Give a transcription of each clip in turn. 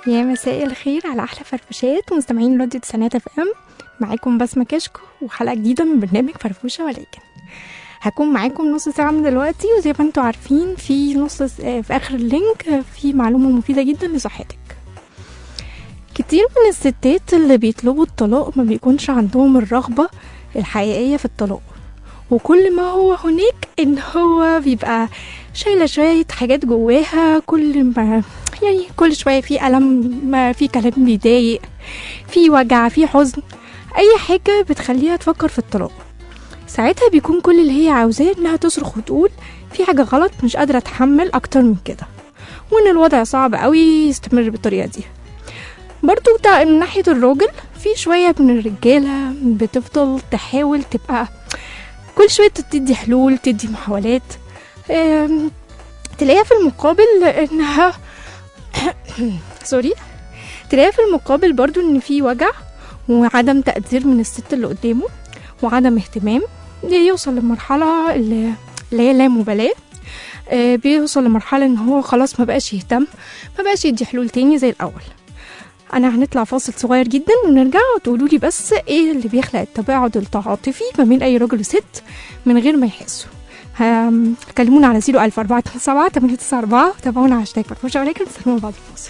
يا مساء الخير على احلى فرفوشات ومستمعين راديو تسعينات اف ام معاكم بسمة كشكو وحلقة جديدة من برنامج فرفوشة ولكن هكون معاكم نص ساعة من دلوقتي وزي ما انتوا عارفين في نص س- آه، في اخر اللينك آه، في معلومة مفيدة جدا لصحتك كتير من الستات اللي بيطلبوا الطلاق ما بيكونش عندهم الرغبة الحقيقية في الطلاق وكل ما هو هناك ان هو بيبقى شايلة شوية حاجات جواها كل ما يعني كل شوية في ألم ما في كلام بيضايق في وجع في حزن أي حاجة بتخليها تفكر في الطلاق ساعتها بيكون كل اللي هي عاوزاه إنها تصرخ وتقول في حاجة غلط مش قادرة أتحمل أكتر من كده وإن الوضع صعب قوي يستمر بالطريقة دي برضو ده من ناحية الراجل في شوية من الرجالة بتفضل تحاول تبقى كل شوية تدي حلول تدي محاولات أم، تلاقيها في المقابل انها سوري تلاقيها في المقابل برضو ان في وجع وعدم تقدير من الست اللي قدامه وعدم اهتمام يوصل لمرحلة اللي اللي هي لا مبالاة آه، بيوصل لمرحلة ان هو خلاص ما بقاش يهتم ما بقاش يدي حلول تاني زي الاول انا هنطلع فاصل صغير جدا ونرجع وتقولوا لي بس ايه اللي بيخلق التباعد التعاطفي ما بين اي راجل وست من غير ما يحسوا هم- كلمونا على 01427 894 تابعونا على هاشتاج فرفوشة ولكن استنوا بعد الفاصل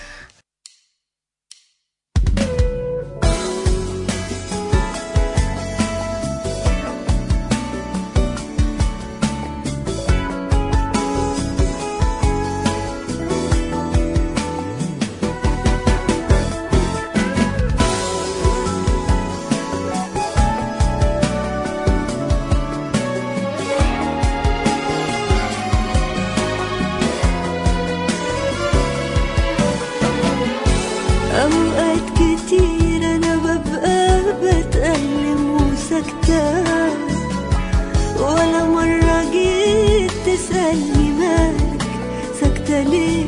أوقات كتير أنا ببقى بتألم وسكتة ولا مرة جيت تسألني مالك ساكتة ليه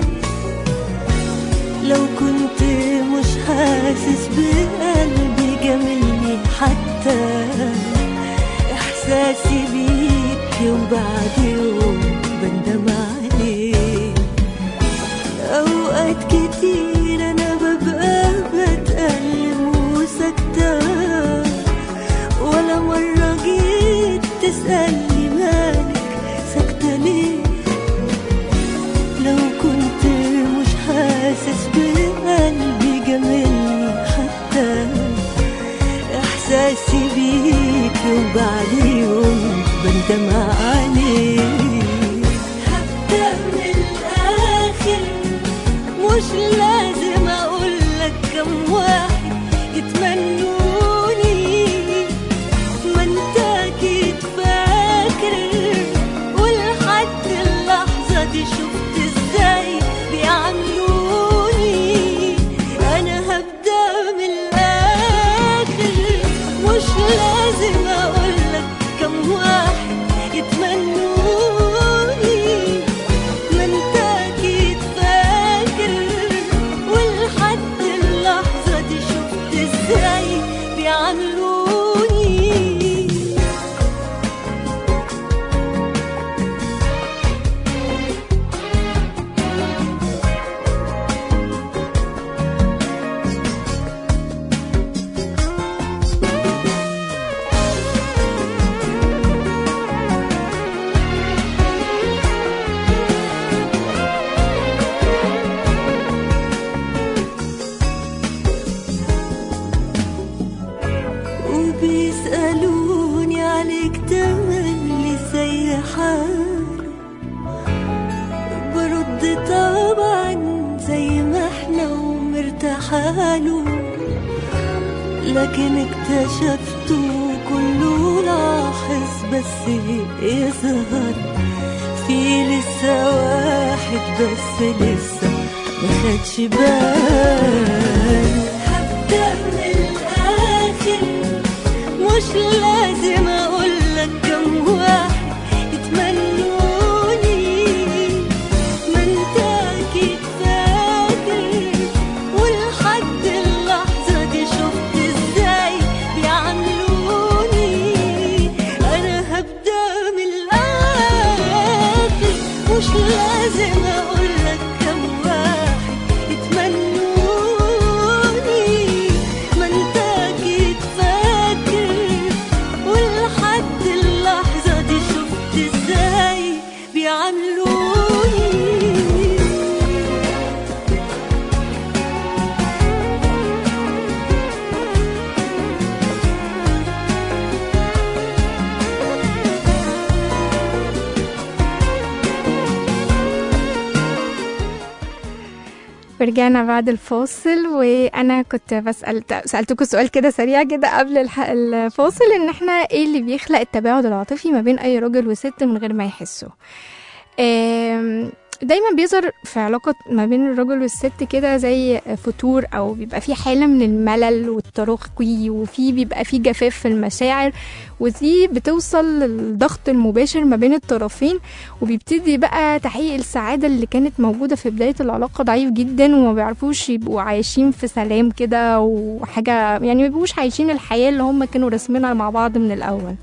لو كنت مش حاسس بقلبي جاملني حتى إحساسي بيك يوم بعد يوم بندم عليه أوقات كتير أنا ببقى بتألم وسكتة ولا مرة جيت تسألني مالك ساكتة ليه لو كنت مش حاسس بقلبي جملني حتى إحساسي بيك يوم بعد يوم بندم عليه هبدأ من الآخر مش لازم اقولك كم واحد يتمنوني ما انت اكيد فاكر ولحد اللحظة دي شفت ازاي بيعاملوني انا هبدأ من الاخر مش لازم اقولك كم واحد يتمنوني ما انت اكيد فاكر ولحد اللحظة دي شفت ازاي بيعاملوني وبيسألوني عليك تملي زي حال برد طبعا زي ما احنا ومرتاحاله لكن اكتشفته كله لاحظ بس يظهر في لسه واحد بس لسه ما خدش بال هبدأ من الآخر مش لازم اقولك كم واحد يتمنوني ما انت اكيد فاكر ولحد اللحظة دي شفت ازاي بيعاملوني انا هبدأ من الاخر مش لازم اقولك كم واحد يتمنوني ورجعنا بعد الفاصل وانا كنت بسال سالتكم سؤال كده سريع كده قبل الح... الفاصل ان احنا ايه اللي بيخلق التباعد العاطفي ما بين اي راجل وست من غير ما يحسوا آم، دايما بيظهر في علاقة ما بين الرجل والست كده زي فتور أو بيبقى في حالة من الملل والترقي وفي بيبقى في جفاف في المشاعر ودي بتوصل للضغط المباشر ما بين الطرفين وبيبتدي بقى تحقيق السعادة اللي كانت موجودة في بداية العلاقة ضعيف جدا وما بيعرفوش يبقوا عايشين في سلام كده وحاجة يعني ما بيبقوش عايشين الحياة اللي هم كانوا راسمينها مع بعض من الأول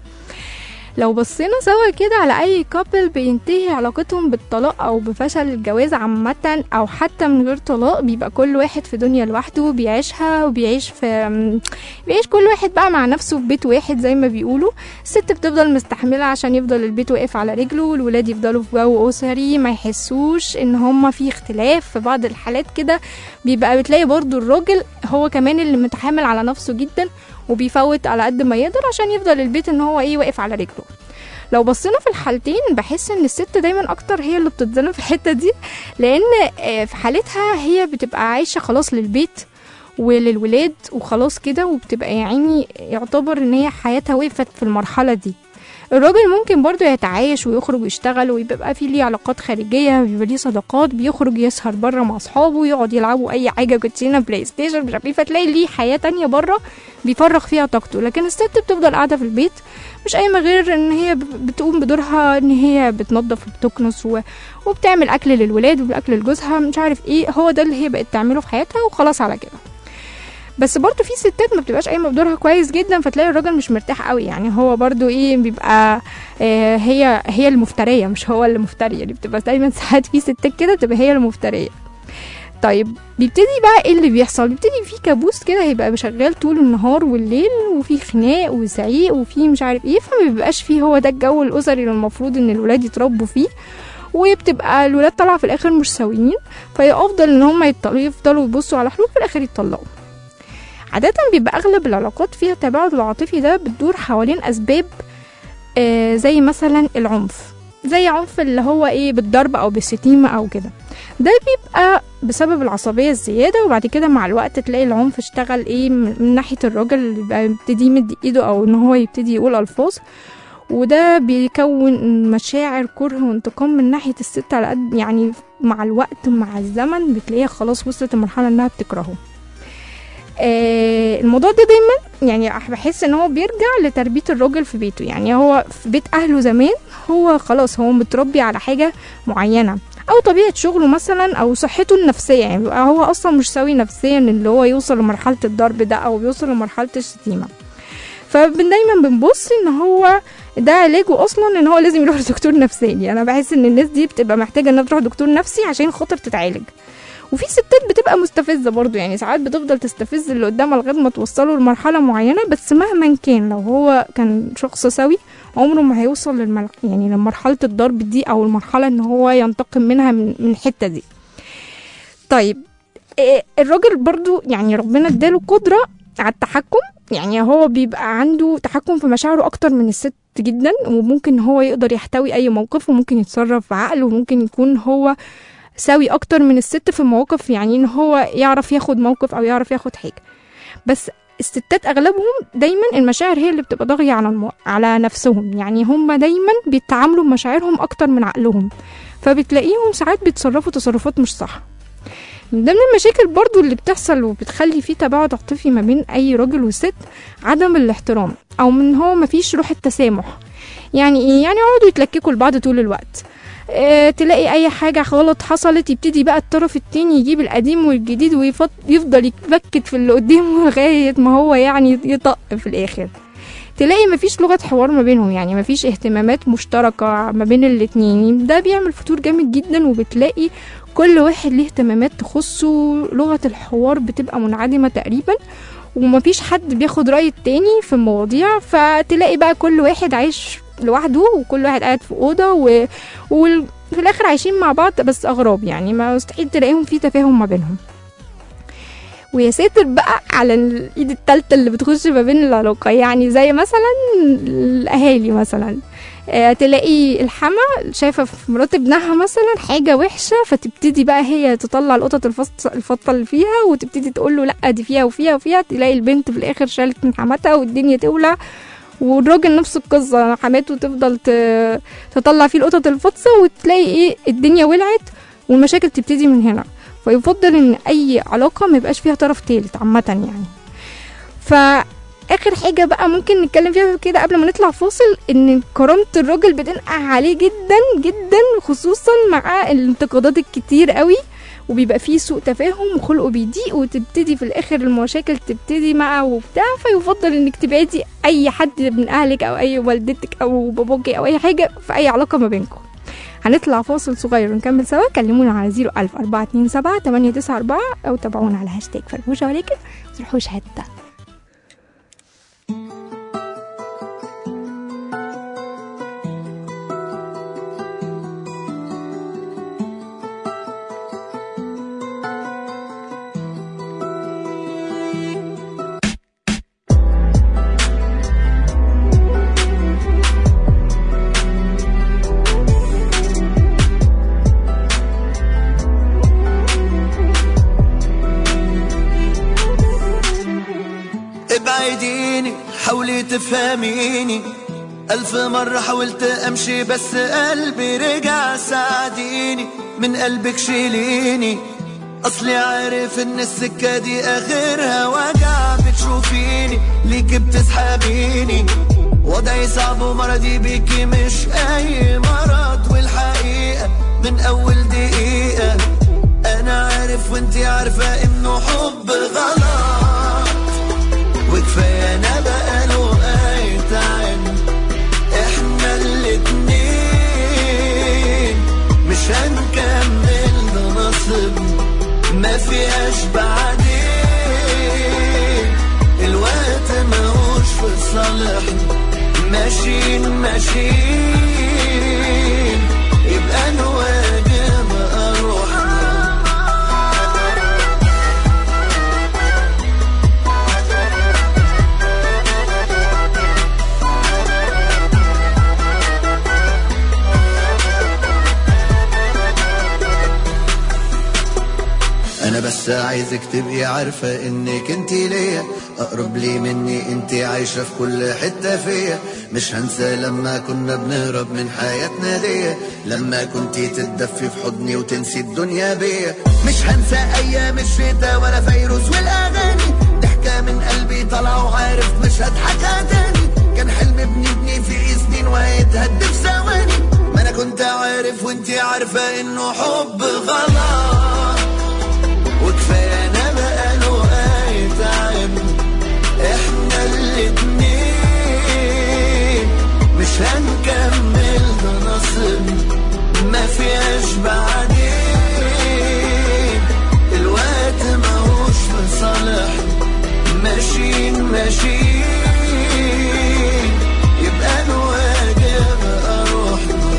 لو بصينا سوا كده على اي كابل بينتهي علاقتهم بالطلاق او بفشل الجواز عامة او حتى من غير طلاق بيبقى كل واحد في دنيا لوحده بيعيشها وبيعيش في بيعيش كل واحد بقى مع نفسه في بيت واحد زي ما بيقولوا الست بتفضل مستحملة عشان يفضل البيت واقف على رجله والولاد يفضلوا في جو اسري ما يحسوش ان هما في اختلاف في بعض الحالات كده بيبقى بتلاقي برضو الراجل هو كمان اللي متحامل على نفسه جدا وبيفوت على قد ما يقدر عشان يفضل البيت ان هو ايه واقف على رجله لو بصينا في الحالتين بحس ان الست دايما اكتر هي اللي بتتظلم في الحته دي لان آه، في حالتها هي بتبقى عايشه خلاص للبيت وللولاد وخلاص كده وبتبقى يا عيني يعتبر ان هي حياتها وقفت في المرحله دي الراجل ممكن برضو يتعايش ويخرج ويشتغل ويبقى في ليه علاقات خارجية بيبقى ليه صداقات بيخرج يسهر بره مع أصحابه يقعد يلعبوا أي حاجة كوتشينة بلاي ستيشن مش عارف ايه فتلاقي ليه حياة تانية بره بيفرغ فيها طاقته لكن الست بتفضل قاعدة في البيت مش أي ما غير إن هي ب- بتقوم بدورها إن هي بتنظف وبتكنس و... وبتعمل أكل للولاد وبأكل لجوزها مش عارف ايه هو ده اللي هي بقت تعمله في حياتها وخلاص على كده بس برضو في ستات ما بتبقاش قايمه بدورها كويس جدا فتلاقي الراجل مش مرتاح قوي يعني هو برضو ايه بيبقى آه هي هي المفتريه مش هو اللي مفتري يعني بتبقى دايما ساعات في ستات كده تبقى هي المفتريه طيب بيبتدي بقى ايه اللي بيحصل بيبتدي في كابوس كده هيبقى شغال طول النهار والليل وفي خناق وزعيق وفي مش عارف ايه فما بيبقاش فيه هو ده الجو الاسري اللي المفروض ان الولاد يتربوا فيه وبتبقى الولاد طالعه في الاخر مش سويين فيفضل ان هم يطلعوا يفضلوا يبصوا على حلول في الاخر يتطلقوا عادة بيبقى أغلب العلاقات فيها التباعد العاطفي ده بتدور حوالين أسباب آه زي مثلا العنف زي عنف اللي هو ايه بالضرب او بالشتيمة او كده ده بيبقى بسبب العصبية الزيادة وبعد كده مع الوقت تلاقي العنف اشتغل ايه من من ناحية الراجل اللي بقى يبتدي يمد ايده او ان هو يبتدي يقول الفاظ وده بيكون مشاعر كره وانتقام من ناحية الست على قد يعني مع الوقت مع الزمن بتلاقيها خلاص وصلت لمرحلة انها بتكرهه آه الموضوع ده دايما يعني بحس ان هو بيرجع لتربية الراجل في بيته يعني هو في بيت اهله زمان هو خلاص هو متربي على حاجة معينة او طبيعة شغله مثلا او صحته النفسية يعني بيبقى هو اصلا مش سوي نفسيا اللي هو يوصل لمرحلة الضرب ده او يوصل لمرحلة الشتيمة فدايما بنبص ان هو ده علاجه اصلا ان هو لازم يروح لدكتور نفساني انا بحس ان الناس دي بتبقى محتاجه انها تروح دكتور نفسي عشان خاطر تتعالج وفي ستات بتبقى مستفزه برضو يعني ساعات بتفضل تستفز اللي قدامها لغايه ما توصله لمرحله معينه بس مهما كان لو هو كان شخص سوي عمره ما هيوصل للمل... يعني لمرحله الضرب دي او المرحله ان هو ينتقم منها من, من الحته دي طيب إيه، الراجل برضو يعني ربنا اداله قدره على التحكم يعني هو بيبقى عنده تحكم في مشاعره اكتر من الست جدا وممكن هو يقدر يحتوي اي موقف وممكن يتصرف بعقل وممكن يكون هو سوي اكتر من الست في مواقف يعني ان هو يعرف ياخد موقف او يعرف ياخد حاجه بس الستات اغلبهم دايما المشاعر هي اللي بتبقى ضاغيه على المو... على نفسهم يعني هم دايما بيتعاملوا بمشاعرهم اكتر من عقلهم فبتلاقيهم ساعات بيتصرفوا تصرفات مش صح من ضمن المشاكل برضو اللي بتحصل وبتخلي في تباعد عاطفي ما بين اي راجل وست عدم الاحترام او من هو مفيش روح التسامح يعني ايه يعني يقعدوا يتلككوا لبعض طول الوقت اه تلاقي اي حاجة غلط حصلت يبتدي بقى الطرف التاني يجيب القديم والجديد ويفضل يتبكت في اللي قدامه لغاية ما هو يعني يطق في الاخر تلاقي مفيش لغة حوار ما بينهم يعني مفيش اهتمامات مشتركة ما بين الاتنين ده بيعمل فتور جامد جدا وبتلاقي كل واحد ليه اهتمامات تخصه لغة الحوار بتبقى منعدمة تقريبا ومفيش حد بياخد رأي التاني في المواضيع فتلاقي بقى كل واحد عايش لوحده وكل واحد قاعد في أوضة و... وفي الآخر عايشين مع بعض بس أغراب يعني ما مستحيل تلاقيهم في تفاهم ما بينهم ويا ساتر بقى على الايد التالتة اللي بتخش ما بين العلاقة يعني زي مثلا الاهالي مثلا آه، تلاقي الحما شايفه في مرات ابنها مثلا حاجه وحشه فتبتدي بقى هي تطلع القطط الفص- الفطه اللي فيها وتبتدي تقول له لا دي فيها وفيها وفيها تلاقي البنت في الاخر شالت من حماتها والدنيا تولع والراجل نفس القصه حماته تفضل ت- تطلع فيه القطط الفطسه وتلاقي ايه الدنيا ولعت والمشاكل تبتدي من هنا فيفضل ان اي علاقه ما يبقاش فيها طرف تالت عامه يعني فاخر حاجه بقى ممكن نتكلم فيها كده قبل ما نطلع فاصل ان كرامه الراجل بتنقع عليه جدا جدا خصوصا مع الانتقادات الكتير قوي وبيبقى فيه سوء تفاهم وخلقه بيضيق وتبتدي في الاخر المشاكل تبتدي معه وبتاع فيفضل انك تبعدي اي حد من اهلك او اي والدتك او باباكي او اي حاجه في اي علاقه ما بينكم هنطلع فاصل صغير ونكمل سوا كلمونا على 01000 427 894 او تابعونا على هاشتاج فرفوشه ولكن متروحوش حته ابعديني حاولي تفهميني ألف مرة حاولت أمشي بس قلبي رجع ساعديني من قلبك شيليني أصلي عارف إن السكة دي آخرها وجع بتشوفيني ليكي بتسحبيني وضعي صعب ومرضي بيكي مش أي مرض والحقيقة من أول دقيقة أنا عارف وإنتي عارفة إنه حب غلط وكفاية انا بقى له ايتعب احنا الاتنين مش هنكمل ده نصب ما فيهاش بعدين الوقت ماهوش في صالحنا ماشيين ماشيين يبقى نواجه اروح انا بس عايزك تبقي عارفة انك انتي ليا اقرب لي مني انتي عايشة في كل حتة فيا مش هنسى لما كنا بنهرب من حياتنا دي لما كنتي تتدفي في حضني وتنسي الدنيا بيا مش هنسى ايام الشتاء ولا فيروز والاغاني ضحكة من قلبي طالعة وعارف مش هضحكها تاني كان حلم بنبني فيه سنين وهيتهد في ثواني ما انا كنت عارف وانتي عارفة انه حب غلط وكفاية انا بقى له ايتعب احنا الاتنين مش هنكمل ده نصب ما فيهاش بعدين الوقت ماهوش في صالحنا ماشيين ماشيين يبقى نواجه بقى روحنا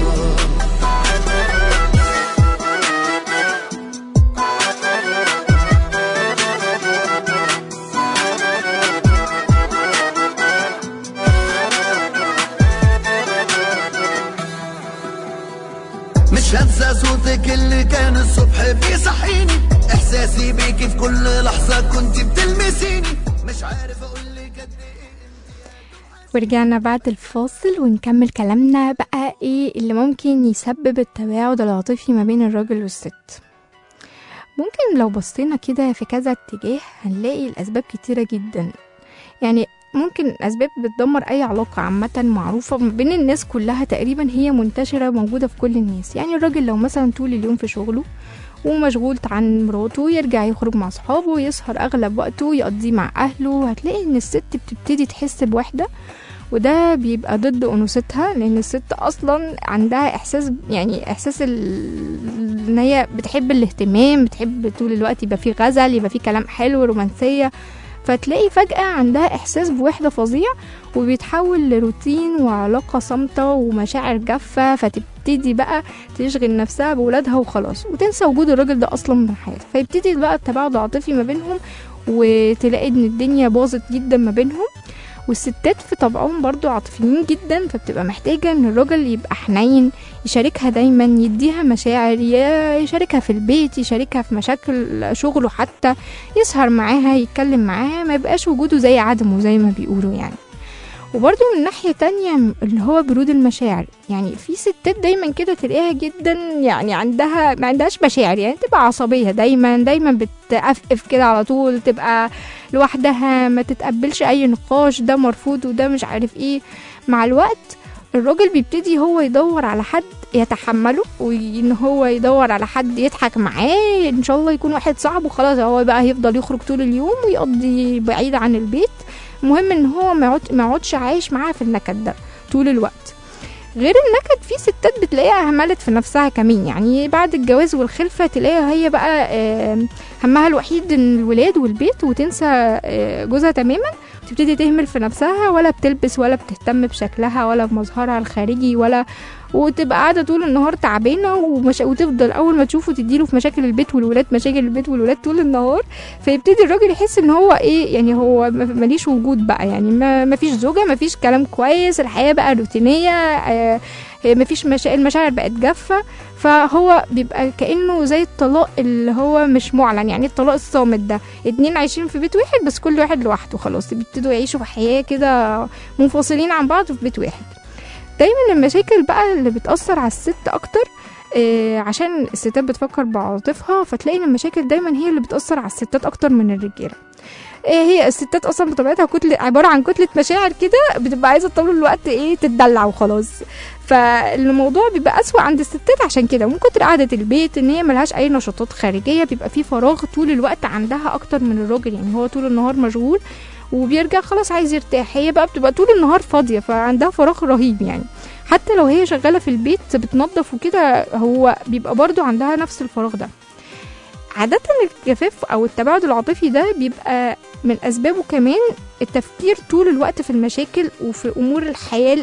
مش هنسى صوتك اللي كان الصبح بيصحيني احساسي بيكي في كل لحظة كنت بتلمسيني مش عارف اقولك قد ايه ورجعنا بعد الفاصل ونكمل كلامنا بقى ايه اللي ممكن يسبب التباعد العاطفي ما بين الراجل والست ممكن لو بصينا كده في كذا اتجاه هنلاقي الأسباب كتيرة جدا يعني ممكن الأسباب بتدمر أي علاقة عامة معروفة ما بين الناس كلها تقريبا هي منتشرة موجودة في كل الناس يعني الراجل لو مثلا طول اليوم في شغله ومشغول عن مراته يرجع يخرج مع صحابه يسهر أغلب وقته يقضيه مع أهله هتلاقي إن الست بتبتدي تحس بوحدة وده بيبقى ضد أنوثتها لأن الست أصلا عندها إحساس يعني إحساس ال- إن هي بتحب الاهتمام بتحب طول الوقت يبقى فيه غزل يبقى فيه كلام حلو رومانسية فتلاقي فجأة عندها إحساس بوحدة فظيع وبيتحول لروتين وعلاقة صامتة ومشاعر جافة فتبتدي بقى تشغل نفسها بولادها وخلاص وتنسى وجود الراجل ده أصلا من حياتها فيبتدي بقى التباعد العاطفي ما بينهم وتلاقي إن الدنيا باظت جدا ما بينهم والستات في طبعهم برضو عاطفيين جدا فبتبقى محتاجة ان الراجل يبقى حنين يشاركها دايما يديها مشاعر ي- يشاركها في البيت يشاركها في مشاكل شغله حتى يسهر معاها يتكلم معاها ما يبقاش وجوده زي عدمه زي ما بيقولوا يعني وبرضه من ناحية تانية م- اللي هو برود المشاعر يعني في ستات دايما كده تلاقيها جدا يعني عندها ما عندهاش مشاعر يعني تبقى عصبية دايما دايما بتقفقف كده على طول تبقى لوحدها ما تتقبلش أي نقاش ده مرفوض وده مش عارف ايه مع الوقت الراجل بيبتدي هو يدور على حد يتحمله وان هو يدور على حد يضحك معاه ان شاء الله يكون واحد صاحبه خلاص هو بقى هيفضل يخرج طول اليوم ويقضي بعيد عن البيت المهم ان هو ما يقعد- ما يقعدش عايش معاها في النكد ده طول الوقت غير النكد في ستات بتلاقيها اهملت في نفسها كمان يعني بعد الجواز والخلفه تلاقيها هي بقى آه، همها الوحيد ان الولاد والبيت وتنسى آه، جوزها تماما وتبتدي تهمل في نفسها ولا بتلبس ولا بتهتم بشكلها ولا بمظهرها الخارجي ولا وتبقى قاعده طول النهار تعبانه ومش... وتفضل اول ما تشوفه تديله في مشاكل البيت والولاد مشاكل البيت والولاد طول النهار فيبتدي الراجل يحس ان هو ايه يعني هو ما- ماليش وجود بقى يعني ما ما فيش زوجه ما فيش كلام كويس الحياه بقى روتينيه آه ما فيش مشا... المشاعر بقت جافه فهو بيبقى كانه زي الطلاق اللي هو مش معلن يعني الطلاق الصامت ده اتنين عايشين في بيت واحد بس كل واحد لوحده خلاص بيبتدوا يعيشوا في حياه كده منفصلين عن بعض في بيت واحد دايما المشاكل بقى اللي بتأثر على الست أكتر آه، عشان الستات بتفكر بعاطفها فتلاقي ان المشاكل دايما هي اللي بتأثر على الستات أكتر من الرجالة آه، هي الستات اصلا بطبيعتها كتله عباره عن كتله مشاعر كده بتبقى عايزه طول الوقت ايه تتدلع وخلاص فالموضوع بيبقى أسوأ عند الستات عشان كده من كتر قعدة البيت ان هي ملهاش اي نشاطات خارجية بيبقى في فراغ طول الوقت عندها اكتر من الراجل يعني هو طول النهار مشغول وبيرجع خلاص عايز يرتاح هي بقى بتبقى طول النهار فاضية فعندها فراغ رهيب يعني حتى لو هي شغالة في البيت بتنظف وكده هو بيبقى برضو عندها نفس الفراغ ده عادة الجفاف أو التباعد العاطفي ده بيبقى من أسبابه كمان التفكير طول الوقت في المشاكل وفي أمور الحياة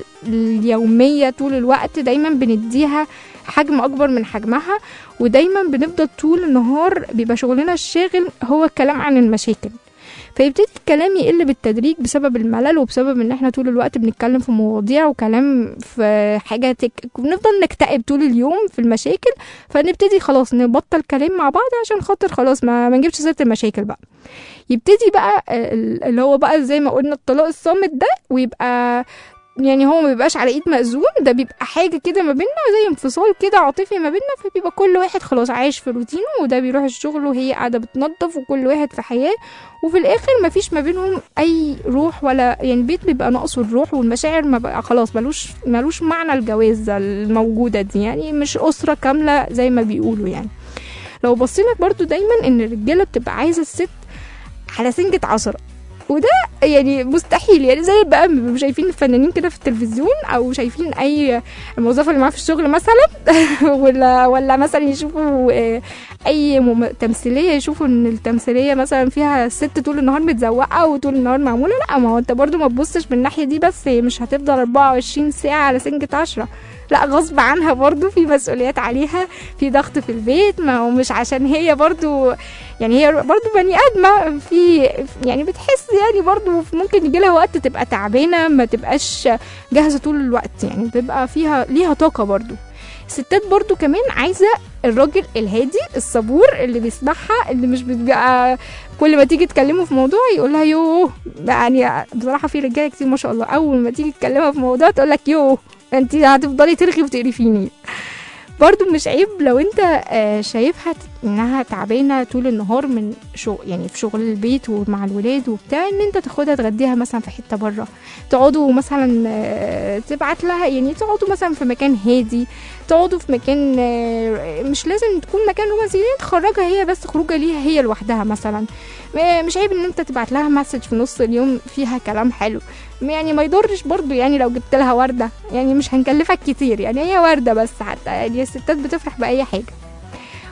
اليومية طول الوقت دايما بنديها حجم أكبر من حجمها ودايما بنفضل طول النهار بيبقى شغلنا الشاغل هو الكلام عن المشاكل فيبتدي الكلام يقل بالتدريج بسبب الملل وبسبب ان احنا طول الوقت بنتكلم في مواضيع وكلام في حاجة تك... بنفضل نكتئب طول اليوم في المشاكل فنبتدي خلاص نبطل كلام مع بعض عشان خاطر خلاص ما, ما نجيبش سيرة المشاكل بقى يبتدي بقى ال- اللي هو بقى زي ما قلنا الطلاق الصامت ده ويبقى يعني هو ما بيبقاش على ايد مأذون ده بيبقى حاجه كده ما بيننا زي انفصال كده عاطفي ما بيننا فبيبقى كل واحد خلاص عايش في روتينه وده بيروح الشغل وهي قاعده بتنظف وكل واحد في حياه وفي الاخر ما فيش ما بينهم اي روح ولا يعني البيت بيبقى ناقصه الروح والمشاعر ما بقى خلاص ملوش ملوش معنى الجواز الموجوده دي يعني مش اسره كامله زي ما بيقولوا يعني لو بصينا برضو دايما ان الرجاله بتبقى عايزه الست على سنجة عشرة وده يعني مستحيل يعني زي بقى ما بيبقوا شايفين الفنانين كده في التلفزيون او شايفين اي الموظفه اللي معاه في الشغل مثلا ولا ولا مثلا يشوفوا آه، اي مم- تمثيليه يشوفوا ان التمثيليه مثلا فيها ست طول النهار متزوقه وطول النهار معموله لا ما هو انت برضو ما تبصش من الناحيه دي بس هي مش هتفضل 24 ساعه على سنجة عشرة لا غصب عنها برضو في مسؤوليات عليها في ضغط في البيت ما هو مش عشان هي برضو يعني هي برضو بني ادمه في يعني بتحس يعني برضو ممكن يجي لها وقت تبقى تعبانه ما تبقاش جاهزه طول الوقت يعني بتبقى فيها ليها طاقه برضو الستات برضو كمان عايزه الراجل الهادي الصبور اللي بيسمعها اللي مش بيبقى كل ما تيجي تكلمه في موضوع يقول لها يوه يعني بصراحه في رجاله كتير ما شاء الله اول ما تيجي تكلمها في موضوع تقول لك يوه انت هتفضلي ترغي وتقرفيني برضو مش عيب لو انت آه، شايفها ت- انها تعبانه طول النهار من شغل يعني في شغل البيت ومع الولاد وبتاع ان انت تاخدها تغديها مثلا في حته بره تقعدوا مثلا آه، تبعت لها يعني تقعدوا مثلا في مكان هادي تقعدوا في مكان آه، مش لازم تكون مكان رومانسي يعني تخرجها هي بس خروجه ليها هي لوحدها مثلا آه، مش عيب ان انت تبعت لها مسج في نص اليوم فيها كلام حلو يعني ما يضرش برضو يعني لو جبت لها ورده يعني مش هنكلفك كتير يعني هي ورده بس حتى يعني الستات بتفرح باي حاجه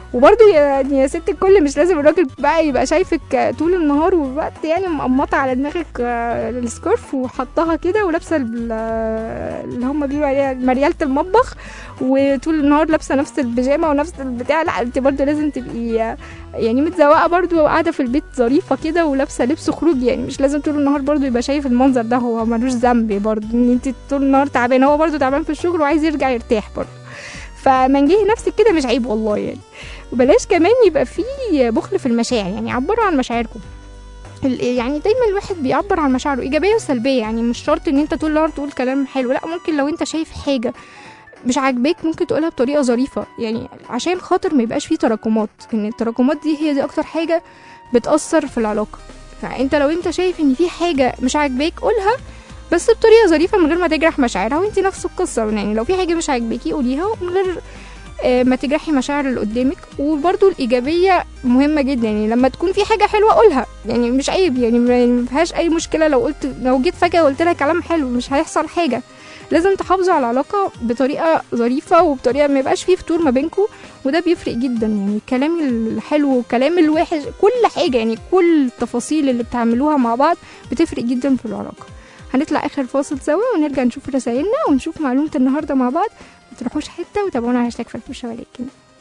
وبرده يعني يا ست الكل مش لازم الراجل بقى يبقى شايفك طول النهار والوقت يعني مقمطه على دماغك آه، السكارف وحطها كده ولابسه ال- اللي هم بيقولوا عليها مرياله المطبخ وطول النهار لابسه نفس البيجامه ونفس البتاع لا انت برضه لازم تبقي آه، يعني متزوقه برضه وقاعده في البيت ظريفه كده ولابسه لبس خروج يعني مش لازم طول النهار برضه يبقى شايف المنظر ده هو ملوش ذنب برضه ان انت طول النهار تعبان هو برضه تعبان في الشغل وعايز يرجع يرتاح برضه فمنجهي نفسك كده مش عيب والله يعني وبلاش كمان يبقى في بخل في المشاعر يعني عبروا عن مشاعركم ال- يعني دايما الواحد بيعبر عن مشاعره ايجابيه وسلبيه يعني مش شرط ان انت طول النهار تقول كلام حلو لا ممكن لو انت شايف حاجه مش عاجباك ممكن تقولها بطريقه ظريفه يعني عشان خاطر ما يبقاش فيه تراكمات ان التراكمات دي هي دي اكتر حاجه بتاثر في العلاقه فانت لو انت شايف ان في حاجه مش عاجباك قولها بس بطريقه ظريفه من غير ما تجرح مشاعرها وانت نفس القصه يعني لو في حاجه مش عاجباكي قوليها ومن غير آه، ما تجرحي مشاعر اللي قدامك وبرده الايجابيه مهمه جدا يعني لما تكون في حاجه حلوه قولها يعني مش عيب يعني ما ما فيهاش اي مشكله لو قلت لو جيت فجاه وقلت لها كلام حلو مش هيحصل حاجه لازم تحافظوا على العلاقه بطريقه ظريفه وبطريقه ما يبقاش فيه فتور ما بينكم وده بيفرق جدا يعني الكلام الحلو والكلام الوحش كل حاجه يعني كل التفاصيل اللي بتعملوها مع بعض بتفرق جدا في العلاقه هنطلع اخر فاصل سوا ونرجع نشوف رسائلنا ونشوف معلومه النهارده مع بعض ما تروحوش حته وتابعونا على هاشتاج فرفوشه ولكن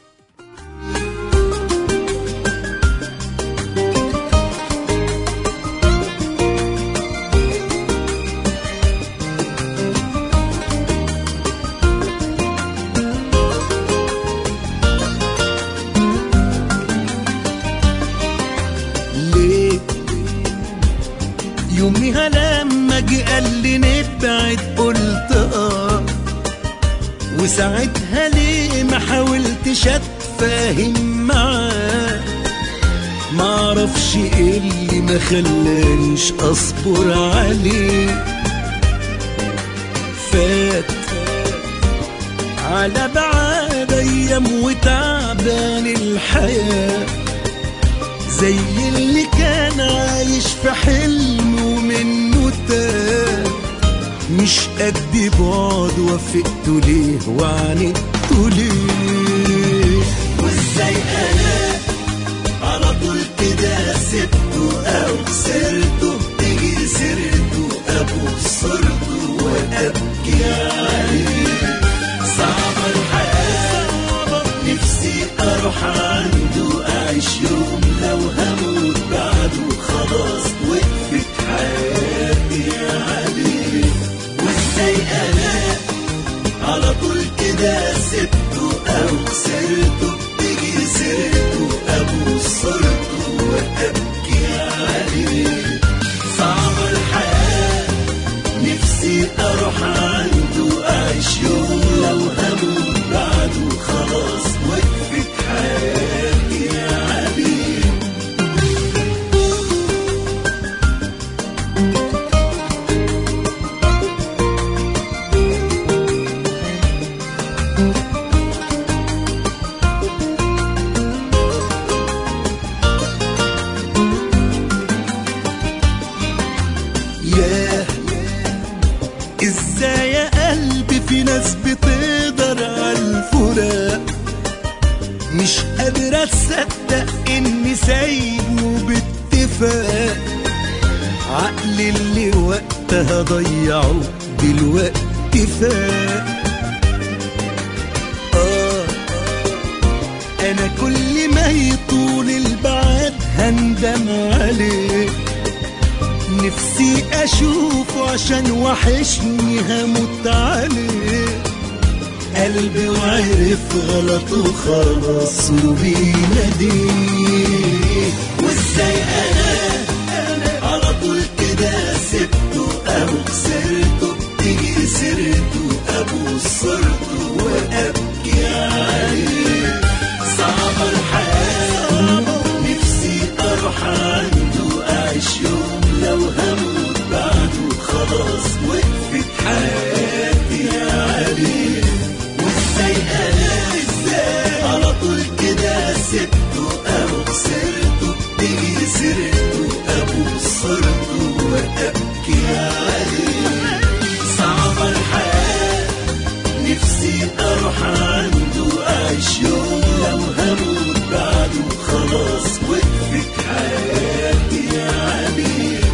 ليه يوميها لما جه قال لي نبعد قلت اه وساعتها ليه ما حاولتش اتفاهم معاه معرفش ايه اللي ما خلانيش اصبر عليه فات على بعاد ايام وتعبان الحياه زي اللي كان عايش في حلم ومنه تاه مش قد بعد وافقته ليه وعاندته ليه وازاي انا على طول كده سبته او سرته تيجي سيرته ابوس صورته وابكي عليه صعبة الحياة نفسي اروح عنده اعيش يوم لو هموت بعده خلاص وقفت حياتي عليه وازاي انا على طول كده سبته او سرته تيجي سيرته ابوس صورته وابكي عليه صعبة الحياة نفسي اروح عنده اعيش يوم لو هموت بعده خلاص وقفت حياتي عليه ياه ازاي يا قلبي في ناس بتقدر على الفراق مش قادر اصدق اني سايبه باتفاق عقلي اللي وقتها ضيعه دلوقتي فاق آه انا كل ما يطول البعد هندم عليه نفسي اشوفه عشان وحشني هموت عليه قلبي وعرف غلطه خلاص وبيناديه وازاي انا على طول كده سبته او خسرته تيجي سيرته ابوس صورته وابكي عليه صعبة الحياة نفسي اروح عنده اعيش يوم لو هموت بعده خلاص وقفت حياتي عليه وازاي انا ازاي على طول كده سبته او خسرته تيجي سيرته ابوس صورته وابكي عليه صعبة الحياة نفسي اروح عنده اعيش يوم لو هموت خلاص وقفت حياتي يا عبير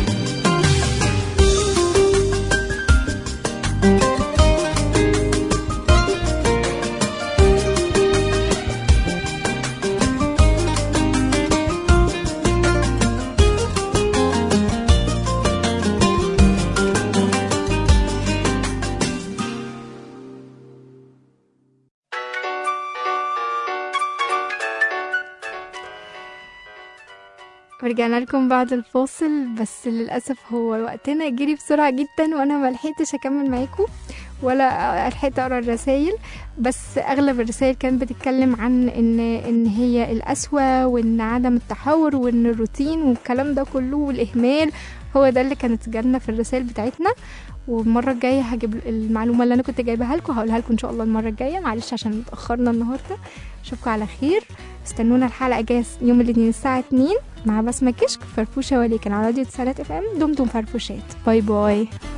ورجعنا لكم بعد الفاصل بس للأسف هو وقتنا جري بسرعة جدا وأنا ما لحقتش أكمل معاكم ولا لحقت أقرأ الرسايل بس أغلب الرسايل كانت بتتكلم عن إن إن هي القسوة وإن عدم التحور وإن الروتين والكلام ده كله والإهمال هو ده اللي كانت جالنا في الرسائل بتاعتنا والمرة الجاية هجيب المعلومة اللي أنا كنت جايبها لكم هقولها لكم إن شاء الله المرة الجاية معلش عشان اتأخرنا النهاردة أشوفكم على خير استنونا الحلقة الجاية يوم الاثنين الساعة 2 مع بسمة كشك فرفوشة ولكن على راديو تسالات اف ام دمتم فرفوشات باي باي